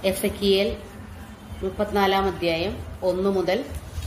എസക്കിയേൽ മുപ്പത്തിനാലാം അധ്യായം ഒന്നു മുതൽ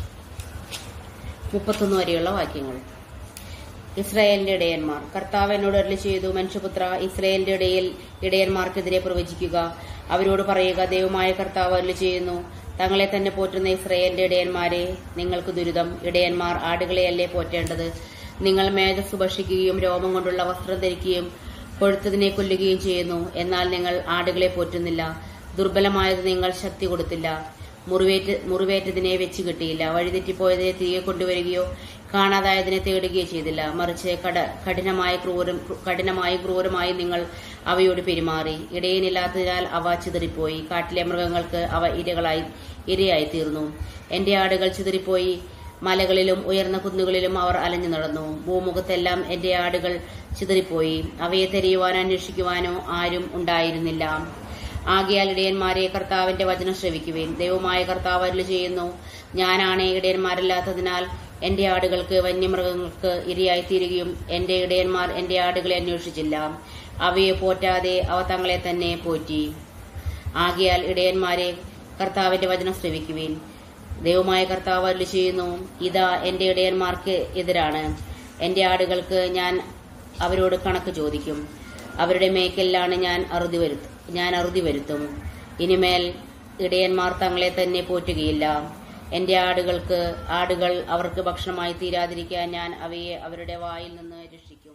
മുപ്പത്തൊന്ന് വരെയുള്ള വാക്യങ്ങൾ ഇസ്രായേലിന്റെ ഇടയന്മാർ കർത്താവ് എന്നോട് അരുളി ചെയ്തു മനുഷ്യപുത്ര ഇസ്രായേലിന്റെ ഇടയിൽ ഇടയന്മാർക്കെതിരെ പ്രവചിക്കുക അവരോട് പറയുക ദൈവമായ കർത്താവ് അരുളി ചെയ്യുന്നു തങ്ങളെ തന്നെ പോറ്റുന്ന ഇസ്രായേലിന്റെ ഇടയന്മാരെ നിങ്ങൾക്ക് ദുരിതം ഇടയന്മാർ ആടുകളെയല്ലേ പോറ്റേണ്ടത് നിങ്ങൾ മേധസ് ഭക്ഷിക്കുകയും രോമം കൊണ്ടുള്ള വസ്ത്രം ധരിക്കുകയും കൊഴുത്തതിനെ കൊല്ലുകയും ചെയ്യുന്നു എന്നാൽ നിങ്ങൾ ആടുകളെ പോറ്റുന്നില്ല ദുർബലമായത് നിങ്ങൾ ശക്തി കൊടുത്തില്ല മുറിവേറ്റ് മുറിവേറ്റതിനെ വെച്ച് കിട്ടിയില്ല വഴിതെറ്റിപ്പോയതിനെ തിരികെ കൊണ്ടുവരികയോ കാണാതായതിനെ തേടുകയോ ചെയ്തില്ല മറിച്ച് കട കഠിനമായ ക്രൂരം കഠിനമായി ക്രൂരമായി നിങ്ങൾ അവയോട് പെരുമാറി ഇടയനില്ലാത്തതിനാൽ അവ ചിതറിപ്പോയി കാട്ടിലെ മൃഗങ്ങൾക്ക് അവ ഇരകളായി ഇരയായി തീർന്നു എന്റെ ആടുകൾ ചിതറിപ്പോയി മലകളിലും ഉയർന്ന കുന്നുകളിലും അവർ അലഞ്ഞു നടന്നു ഭൂമുഖത്തെല്ലാം എന്റെ ആടുകൾ ചിതറിപ്പോയി അവയെ തെരയുവാനോ അന്വേഷിക്കുവാനോ ആരും ഉണ്ടായിരുന്നില്ല ആകയാൽ ഇടയന്മാരെ കർത്താവിന്റെ വചനം ശ്രവിക്കുവേൻ ദൈവമായ കർത്താവ് അരുളി ചെയ്യുന്നു ഞാനാണ് ഇടയന്മാരല്ലാത്തതിനാൽ എന്റെ ആടുകൾക്ക് വന്യമൃഗങ്ങൾക്ക് ഇരയായി തീരുകയും എന്റെ ഇടയന്മാർ എന്റെ ആടുകളെ അന്വേഷിച്ചില്ല അവയെ പോറ്റാതെ അവ തങ്ങളെ തന്നെ പോറ്റി ആകയാൽ ഇടയന്മാരെ കർത്താവിന്റെ വചനം ശ്രവിക്കുവേൻ ദൈവമായ കർത്താവ് അരുളി ചെയ്യുന്നു ഇതാ എന്റെ ഇടയന്മാർക്ക് എതിരാണ് എന്റെ ആടുകൾക്ക് ഞാൻ അവരോട് കണക്ക് ചോദിക്കും അവരുടെ മേക്കലിലാണ് ഞാൻ അറുതി വരുത്തും ഞാൻ അറുതി വരുത്തും ഇനിമേൽ ഇടയന്മാർ തങ്ങളെ തന്നെ പോറ്റുകയില്ല എന്റെ ആടുകൾക്ക് ആടുകൾ അവർക്ക് ഭക്ഷണമായി തീരാതിരിക്കാൻ ഞാൻ അവയെ അവരുടെ വായിൽ നിന്ന് രക്ഷിക്കും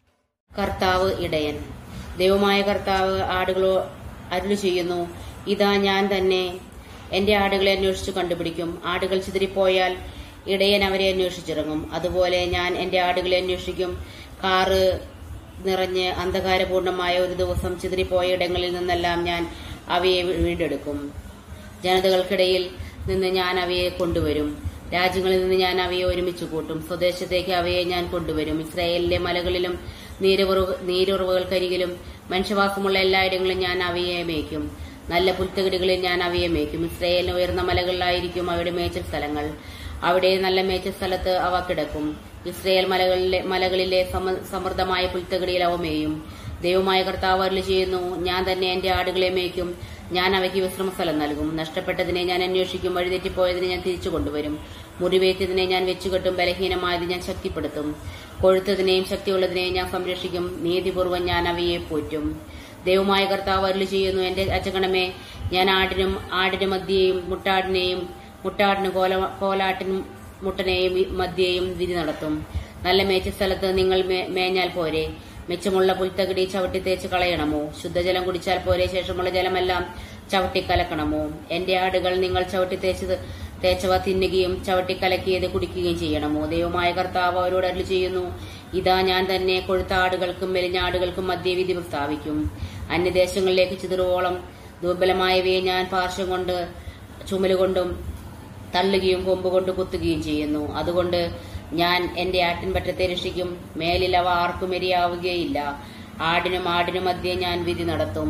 കർത്താവ് ഇടയൻ ദൈവമായ കർത്താവ് ആടുകളോ അരുളി ചെയ്യുന്നു ഇതാ ഞാൻ തന്നെ എന്റെ ആടുകളെ അന്വേഷിച്ചു കണ്ടുപിടിക്കും ആടുകൾ ചിതറിപ്പോയാൽ ഇടയൻ അവരെ അന്വേഷിച്ചിറങ്ങും അതുപോലെ ഞാൻ എന്റെ ആടുകളെ അന്വേഷിക്കും കാറ് നിറഞ്ഞ് അന്ധകാരപൂർണമായ ഒരു ദിവസം ചിതറിപ്പോയ ഇടങ്ങളിൽ നിന്നെല്ലാം ഞാൻ അവയെ വീണ്ടെടുക്കും ജനതകൾക്കിടയിൽ നിന്ന് ഞാൻ അവയെ കൊണ്ടുവരും രാജ്യങ്ങളിൽ നിന്ന് ഞാൻ അവയെ ഒരുമിച്ച് കൂട്ടും സ്വദേശത്തേക്ക് അവയെ ഞാൻ കൊണ്ടുവരും ഇസ്രായേലിലെ മലകളിലും നീരുറവ് നീരുറവുകൾക്കരികിലും മനുഷ്യവാസമുള്ള എല്ലായിടങ്ങളിലും ഞാൻ അവയെ മേയ്ക്കും നല്ല പുൽത്തകിടികളിൽ ഞാൻ അവയെ മേയ്ക്കും ഇസ്രായേലിന് ഉയർന്ന മലകളിലായിരിക്കും അവയുടെ മേച്ചൽ സ്ഥലങ്ങൾ അവിടെ നല്ല മേച്ചൽ സ്ഥലത്ത് അവ കിടക്കും ഇസ്രയേൽ മലകളിലെ മലകളിലെ സമ- സമൃദ്ധമായ പുൽത്തകിടിയിൽ അവ മേയും ദൈവമായ കർത്താവ് അരുളി ചെയ്യുന്നു ഞാൻ തന്നെ എന്റെ ആടുകളെ മേയ്ക്കും ഞാൻ അവയ്ക്ക് വിശ്രമസ്ഥലം നൽകും നഷ്ടപ്പെട്ടതിനെ ഞാൻ അന്വേഷിക്കും വഴിതെറ്റിപ്പോയതിനെ ഞാൻ തിരിച്ചു കൊണ്ടുവരും മുറിവേറ്റതിനെ ഞാൻ വെച്ചുകെട്ടും ബലഹീനമായത് ഞാൻ ശക്തിപ്പെടുത്തും കൊഴുത്തതിനെയും ശക്തിയുള്ളതിനെയും ഞാൻ സംരക്ഷിക്കും നീതിപൂർവ്വം ഞാൻ അവയെ പോറ്റും ദൈവമായ കർത്താവ് അരുളി ചെയ്യുന്നു എന്റെ അച്ചഗണമേ ഞാൻ ആടിനും ആടിന് മധ്യേയും മുട്ടാടിനെയും മുട്ടാടിന് കോല കോലാട്ടിനും മുട്ടനെയും മധ്യേയും വിധി നടത്തും നല്ല മേച്ച സ്ഥലത്ത് നിങ്ങൾ മേ- മേഞ്ഞാൽ പോരെ മെച്ചമുള്ള പുൽത്തകിടി ചവിട്ടി തേച്ച് കളയണമോ ശുദ്ധജലം കുടിച്ചാൽ പോരെ ശേഷമുള്ള ജലമെല്ലാം ചവിട്ടി കലക്കണമോ എന്റെ ആടുകൾ നിങ്ങൾ ചവിട്ടി തേച്ചത് തേച്ചവ തിന്നുകയും ചവിട്ടി കലക്കിയത് കുടിക്കുകയും ചെയ്യണമോ ദൈവമായ കർത്താവ് അവരോട് അരുളി ചെയ്യുന്നു ഇതാ ഞാൻ തന്നെ കൊഴുത്ത ആടുകൾക്കും മെലിഞ്ഞ ആടുകൾക്കും മധ്യവിധി പ്രസ്താവിക്കും അന്യദേശങ്ങളിലേക്ക് ചിതറുവോളം ദുർബലമായവയെ ഞാൻ പാർശ്വം കൊണ്ട് ചുമലുകൊണ്ടും തള്ളുകയും കൊമ്പ് കൊണ്ട് കുത്തുകയും ചെയ്യുന്നു അതുകൊണ്ട് ഞാൻ എന്റെ ആട്ടിൻപറ്റത്തെ രക്ഷിക്കും മേലിൽ അവ ആർക്കും ഇരയാവുകയില്ല ആടിനും ആടിനും മധ്യേ ഞാൻ വിധി നടത്തും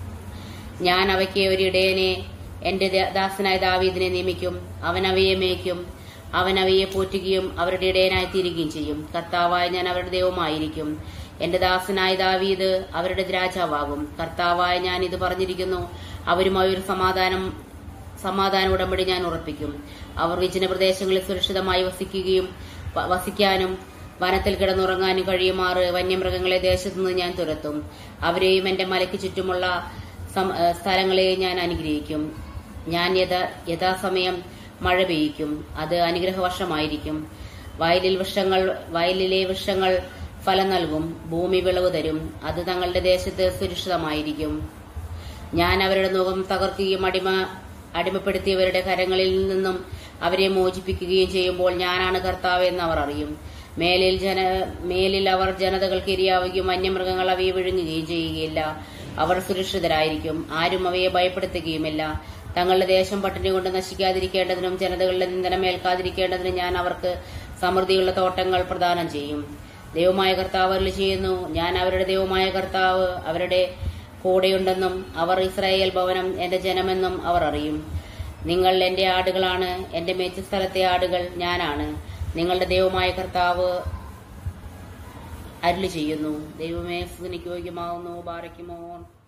ഞാൻ അവയ്ക്ക് ഒരു ഇടയനെ എന്റെ ദാ- ദാസനായ ദാവീദിനെ നിയമിക്കും അവൻ അവയെ മേയ്ക്കും അവൻ അവയെ പോറ്റുകയും അവരുടെ ഇടയനായി തീരുകയും ചെയ്യും കർത്താവായ ഞാൻ അവരുടെ ദൈവമായിരിക്കും എന്റെ ദാസനായ ദാവീദ് അവരുടെ രാജാവാകും കർത്താവായ ഞാൻ ഇത് പറഞ്ഞിരിക്കുന്നു അവരുമായി ഒരു സമാധാനം സമാധാന ഉടമ്പടി ഞാൻ ഉറപ്പിക്കും അവർ വിജന പ്രദേശങ്ങളിൽ സുരക്ഷിതമായി വസിക്കുകയും വ- വസിക്കാനും വനത്തിൽ കിടന്നുറങ്ങാനും കഴിയുമാറ് വന്യമൃഗങ്ങളെ ദേശത്തുനിന്ന് ഞാൻ തുരത്തും അവരെയും എന്റെ മലയ്ക്ക് ചുറ്റുമുള്ള സം- ഏ, സ്ഥലങ്ങളെയും ഞാൻ അനുഗ്രഹിക്കും ഞാൻ യഥാ യഥാസമയം മഴ പെയ്യിക്കും അത് അനുഗ്രഹവർഷമായിരിക്കും വയലിൽ വൃക്ഷങ്ങൾ വയലിലെ വൃക്ഷങ്ങൾ ഫലം നൽകും ഭൂമി വിളവ് തരും അത് തങ്ങളുടെ ദേശത്ത് സുരക്ഷിതമായിരിക്കും ഞാൻ അവരുടെ മുഖം തകർക്കുകയും അടിമ അടിമപ്പെടുത്തിയവരുടെ കരങ്ങളിൽ നിന്നും അവരെ മോചിപ്പിക്കുകയും ചെയ്യുമ്പോൾ ഞാനാണ് കർത്താവ് എന്ന് അവർ അറിയും മേലിൽ ജന മേലിൽ അവർ ജനതകൾക്ക് ഇരയാവുകയും വന്യമൃഗങ്ങൾ അവയെ വിഴുങ്ങുകയും ചെയ്യുകയില്ല അവർ സുരക്ഷിതരായിരിക്കും ആരും അവയെ ഭയപ്പെടുത്തുകയുമില്ല തങ്ങളുടെ ദേശം പട്ടിണി കൊണ്ട് നശിക്കാതിരിക്കേണ്ടതിനും ജനതകളുടെ നിന്ദനം ഏൽക്കാതിരിക്കേണ്ടതിനും ഞാൻ അവർക്ക് സമൃദ്ധിയുള്ള തോട്ടങ്ങൾ പ്രദാനം ചെയ്യും ദൈവമായ കർത്താവ് അരുളി ചെയ്യുന്നു ഞാൻ അവരുടെ ദൈവമായ കർത്താവ് അവരുടെ കൂടെയുണ്ടെന്നും അവർ ഇസ്രായേൽ ഭവനം എന്റെ ജനമെന്നും അവർ അറിയും നിങ്ങൾ എന്റെ ആടുകളാണ് എന്റെ മേച്ച സ്ഥലത്തെ ആടുകൾ ഞാനാണ് നിങ്ങളുടെ ദൈവമായ കർത്താവ് അരുളി ചെയ്യുന്നു ദൈവമേ സ്തുതിക്ക് യോഗ്യമാവുന്നു ബാറയ്ക്കുമോ